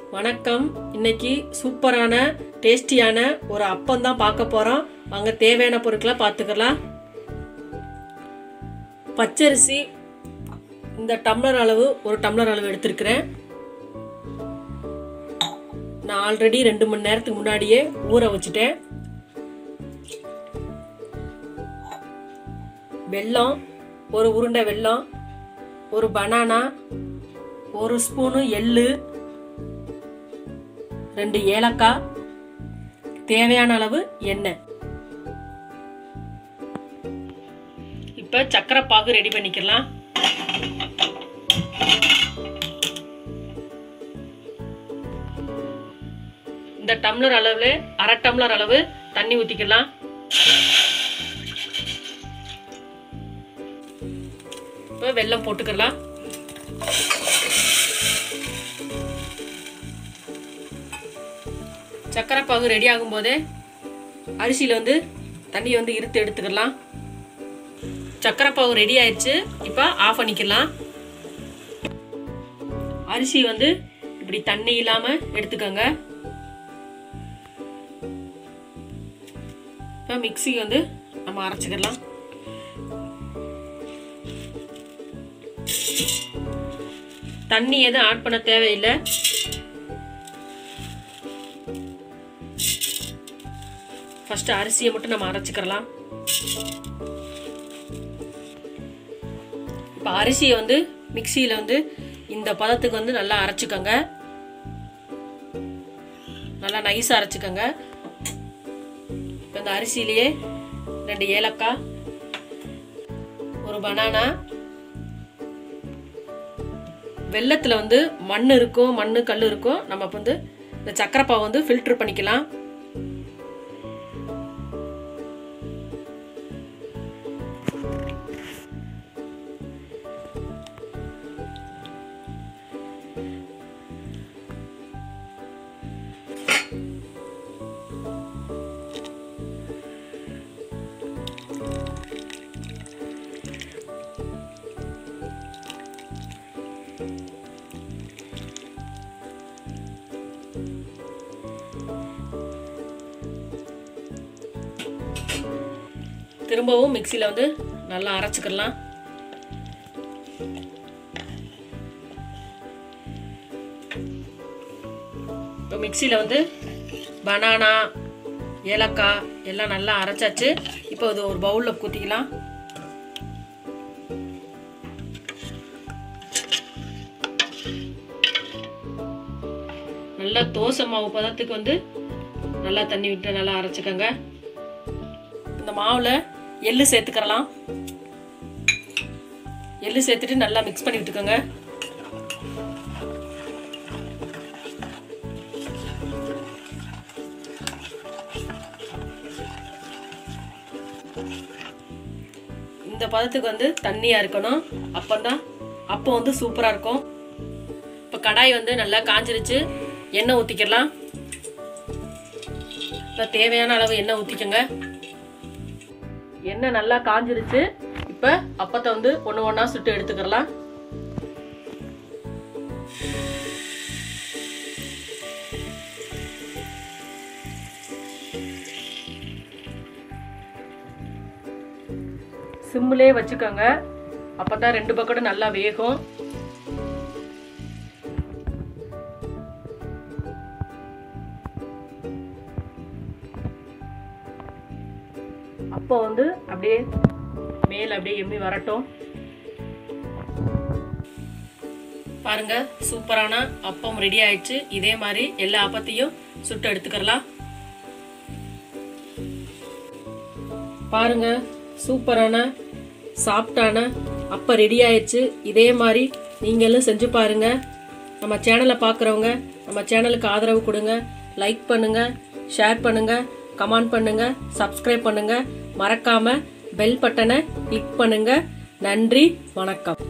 வணக்கம் இன்னைக்கு சூப்பரான டேஸ்டியான ஒரு அப்பம் தான் பார்க்க போறோம் வாங்க தேவையான பொருட்களை பார்த்துக்கலாம் பச்சரிசி இந்த டம்ளர் அளவு ஒரு டம்ளர் அளவு எடுத்திருக்கிறேன் நான் ஆல்ரெடி ரெண்டு மணி நேரத்துக்கு முன்னாடியே ஊற வச்சுட்டேன் வெல்லம் ஒரு உருண்டை வெல்லம் ஒரு பனானா ஒரு ஸ்பூனு எள்ளு ரெண்டு ஏலக்காய் தேவையான அளவு எண்ணெய் இப்போ சக்கரை பாகு ரெடி பண்ணிக்கலாம் இந்த டம்ளர் அளவுல அரை டம்ளர் அளவு தண்ணி ஊற்றிக்கலாம் இப்போ வெல்லம் போட்டுக்கலாம் சக்கரை பாகு ரெடி ஆகும்போதே அரிசியில் வந்து தண்ணியை வந்து இருத்து எடுத்துக்கலாம் சக்கரை பாகு ரெடி ஆயிடுச்சு இப்போ ஆஃப் பண்ணிக்கலாம் அரிசி வந்து இப்படி தண்ணி இல்லாமல் எடுத்துக்கோங்க இப்போ மிக்ஸி வந்து நம்ம அரைச்சிக்கலாம் தண்ணி எதுவும் ஆட் பண்ண தேவையில்லை ஃபர்ஸ்ட் அரிசியை மட்டும் நம்ம அரைச்சிக்கலாம் இப்போ அரிசியை வந்து மிக்சியில் வந்து இந்த பதத்துக்கு வந்து நல்லா அரைச்சிக்கோங்க நல்லா நைஸாக அரைச்சிக்கோங்க இப்போ இந்த அரிசியிலேயே ரெண்டு ஏலக்காய் ஒரு பனானா வெள்ளத்தில் வந்து மண் இருக்கும் மண் கல் இருக்கும் நம்ம இப்போ வந்து இந்த சக்கரை பாவை வந்து ஃபில்டர் பண்ணிக்கலாம் திரும்பவும் மிக்சியில் வந்து நல்லா அரைச்சிக்கலாம் இப்போ மிக்சியில் வந்து பனானா ஏலக்காய் எல்லாம் நல்லா அரைச்சாச்சு இப்போ இது ஒரு பவுலில் ஊற்றிக்கலாம் நல்லா தோசை மாவு பதத்துக்கு வந்து நல்லா தண்ணி விட்டு நல்லா அரைச்சிக்கோங்க இந்த மாவில் எள்ளு சேர்த்துக்கிறலாம் எள்ளு சேர்த்துட்டு நல்லா மிக்ஸ் பண்ணி விட்டுக்கோங்க இந்த பதத்துக்கு வந்து தண்ணியாக இருக்கணும் அப்போதான் அப்போ வந்து சூப்பராக இருக்கும் இப்போ கடாய் வந்து நல்லா காஞ்சிருச்சு எண்ணெய் ஊற்றிக்கலாம் இப்போ தேவையான அளவு எண்ணெய் ஊற்றிக்கோங்க எண்ணெய் நல்லா காஞ்சிருச்சு இப்போ அப்பத்தை வந்து ஒன்று ஒன்றா சுட்டு எடுத்துக்கலாம் சிம்மிலே வச்சுக்கோங்க அப்பதான் ரெண்டு பக்கமும் நல்லா வேகும் அப்போ வந்து அப்படியே மேல் அப்படியே எம்மி வரட்டும் பாருங்க சூப்பரான அப்பம் ரெடி ஆயிடுச்சு இதே மாதிரி எல்லா அப்பத்தையும் சுட்டு எடுத்துக்கலாம் பாருங்க சூப்பரான சாஃப்டான அப்ப ரெடி ஆயிடுச்சு இதே மாதிரி நீங்களும் செஞ்சு பாருங்க நம்ம சேனலை பார்க்குறவங்க நம்ம சேனலுக்கு ஆதரவு கொடுங்க லைக் பண்ணுங்க ஷேர் பண்ணுங்க கமெண்ட் பண்ணுங்க சப்ஸ்கிரைப் பண்ணுங்க மறக்காம பெல் பட்டனை கிளிக் பண்ணுங்க நன்றி வணக்கம்